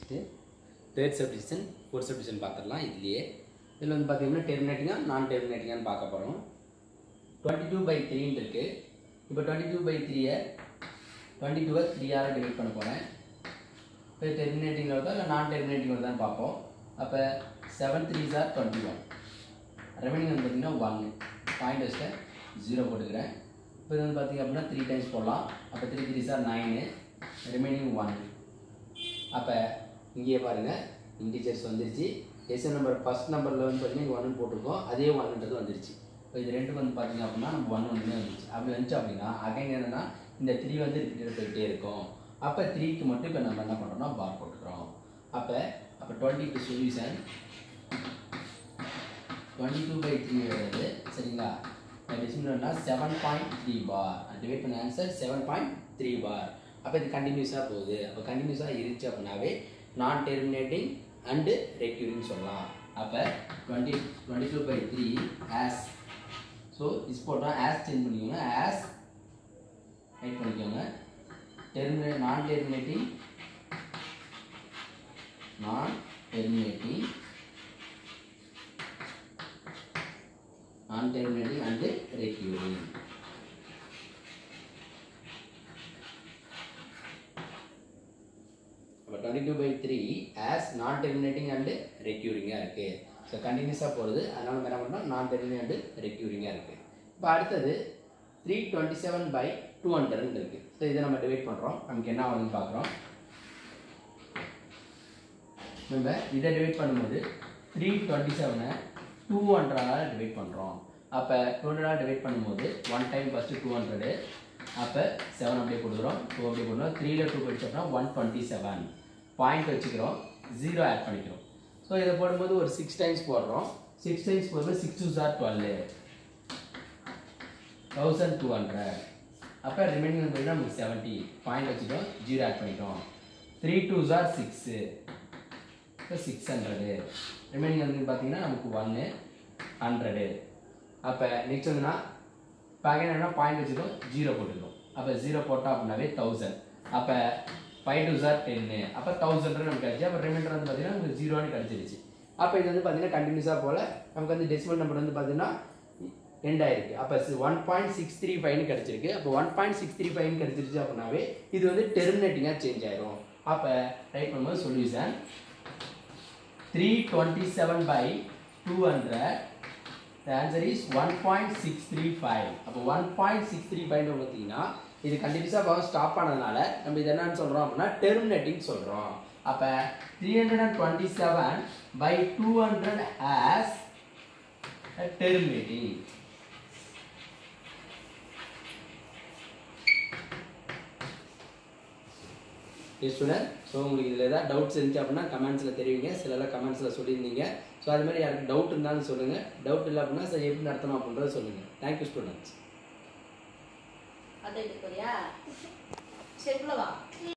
first third subdivision fourth subdivision பார்த்துடலாம் இதுலேயே இதில் வந்து பார்த்தீங்கன்னா டெர்மினேட்டிங்காக நான் டெர்மினேட்டிங்கான்னு பார்க்க போகிறோம் டுவெண்ட்டி டூ பை த்ரீன்னு இருக்குது இப்போ டுவெண்ட்டி டூ பை த்ரீயை டுவெண்ட்டி டூவை த்ரீயால் டிவைட் பண்ண போகிறேன் இப்போ டெர்மினேட்டிங் வருதா இல்லை நான் டெர்மினேட்டிங் வருதான்னு பார்ப்போம் அப்போ seven three sir twenty one remaining வந்து பார்த்தீங்கன்னா ஒன்று பாயிண்ட் வச்சுட்டு ஜீரோ போட்டுக்கிறேன் இப்போ இது வந்து பார்த்தீங்க அப்படின்னா த்ரீ டைம்ஸ் போடலாம் அப்போ three three sir nine remaining one அப்போ இங்கேயே பாருங்கள் இன்டீஜர்ஸ் வந்துருச்சு எஸ்என் நம்பர் ஃபஸ்ட் நம்பரில் வந்து பார்த்தீங்கன்னா ஒன்று போட்டிருக்கோம் அதே ஒன்றுன்றது வந்துருச்சு இப்போ இது ரெண்டு வந்து பார்த்தீங்க அப்படின்னா நம்ம ஒன் ஒன்றுமே வந்துருச்சு அப்படி வந்துச்சு அப்படின்னா அகைன் என்னன்னா இந்த த்ரீ வந்து ரிப்பீட் போயிட்டே இருக்கும் அப்போ த்ரீக்கு மட்டும் இப்போ நம்ம என்ன பண்ணுறோம்னா பார் போட்டுக்கிறோம் அப்போ அப்போ twenty two solution twenty two by three வருது சரிங்களா டிஸ்மினா seven point three bar divide பண்ண answer seven point three bar அப்போ இது கண்டினியூஸாக போகுது அப்போ கண்டினியூஸாக இருந்துச்சு அப்படின்னாவே நான் டெர்மினேட்டிங் அண்டு ரெக்யூரிங் சொல்லலாம் அப்போ twenty twenty two by three as so is போட்டால் ஆஸ் சேஞ்ச் பண்ணிக்கோங்க ஆஸ் ரைட் பண்ணிக்கோங்க termina non terminating non terminating non terminating and recurring அப்போ twenty two by three as non terminating and ரெக்யூரிங்காக இருக்குது so கண்டினியூஸாக போகிறது அதனால நம்ம என்ன பண்ணோம் நான் டெர்மினேட் அண்டு ரெக்யூரிங்காக இருக்குது இப்போ அடுத்தது three twenty seven by two hundred இருக்குது ஸோ இதை நம்ம டிவைட் பண்ணுறோம் நமக்கு என்ன ஆகுதுன்னு பார்க்குறோம் நம்ம இதை டிவைட் பண்ணும்போது த்ரீ டுவெண்ட்டி செவனை டூ ஹண்ட்ரடால் டிவைட் பண்ணுறோம் அப்போ டூ ஹண்ட்ரடால் டிவைட் பண்ணும்போது one time first two hundred அப்போ செவன் அப்படியே கொடுக்குறோம் டூ அப்படியே கொடுக்குறோம் த்ரீல டூ படிச்சோம்னா ஒன் டுவெண்ட்டி செவன் பாயிண்ட் வச்சுக்கிறோம் ஜீரோ ஆட் பண்ணிக்கிறோம் ஸோ இதை போடும்போது ஒரு சிக்ஸ் டைம்ஸ் போடுறோம் சிக்ஸ் டைம்ஸ் போடும்போது six two sir twelve thousand two hundred அப்போ ரிமைனிங் வந்து பார்த்தீங்கன்னா நமக்கு செவன்ட்டி பாயிண்ட் வச்சுட்டோம் ஜீரோ ஆட் பண்ணிட்டோம் த்ரீ டூ சார் சிக்ஸு இப்போ சிக்ஸ் ஹண்ட்ரடு ரிமைனிங் வந்து பார்த்தீங்கன்னா நமக்கு ஒன்று ஹண்ட்ரடு அப்போ நெக்ஸ்ட் வந்துன்னா இப்போ அகைன் என்ன பாயிண்ட் வச்சுக்கோ ஜீரோ போட்டுக்கணும் அப்போ ஜீரோ போட்டோம் அப்படின்னாவே தௌசண்ட் அப்போ ஃபைவ் டூ சார் டென்னு அப்போ தௌசண்ட் நமக்கு கிடச்சி அப்போ ரிமைண்டர் வந்து பார்த்தீங்கன்னா நமக்கு ஜீரோன்னு கிடச்சிருச்சு அப்போ இது வந்து பார்த்தீங்கன்னா கண்டினியூஸாக போல் நமக்கு வந்து டெசிமல் நம்பர் வந்து பார்த்தீங்கன்னா எண்ட் ஆயிருக்கு அப்போ ஒன் பாயிண்ட் சிக்ஸ் த்ரீ ஃபைவ்னு கிடச்சிருக்கு அப்போ ஒன் பாயிண்ட் சிக்ஸ் த்ரீ ஃபைவ்னு கிடச்சிருச்சு அப்படின்னாவே இது வந்து டெர்மினேட்டிங்காக சேஞ்ச் ஆயிரும் அப்போ ரைட் பண்ணும்போது solution three twenty seven by two hundred the answer is one point six three five அப்போ one point six three five பார்த்தீங்கன்னா இது கண்டினியூஸாக பவர் ஸ்டாப் ஆனதுனால நம்ம இது என்னன்னு சொல்கிறோம் அப்படின்னா டெர்மினேட்டிங் சொல்கிறோம் அப்போ three hundred and twenty seven by two hundred has terminating student so உங்களுக்கு இதில் ஏதாவது டவுட்ஸ் இருந்துச்சு அப்படின்னா கமெண்ட்ஸில் தெரிவிங்க சிலலாம் கமெண்ட்ஸில் சொல்லியிருந்தீங்க ஸோ அது மாதிரி யாருக்கு டவுட் இருந்தாலும் சொல்லுங்கள் டவுட் இல்லை அப்படின்னா சரி எப்படி நடத்தணும் அப்படின்றத சொல்லுங்கள் தேங்க்யூ ஸ்டூடெண்ட்ஸ் அதை எடுத்து போறியா சரி உள்ள வா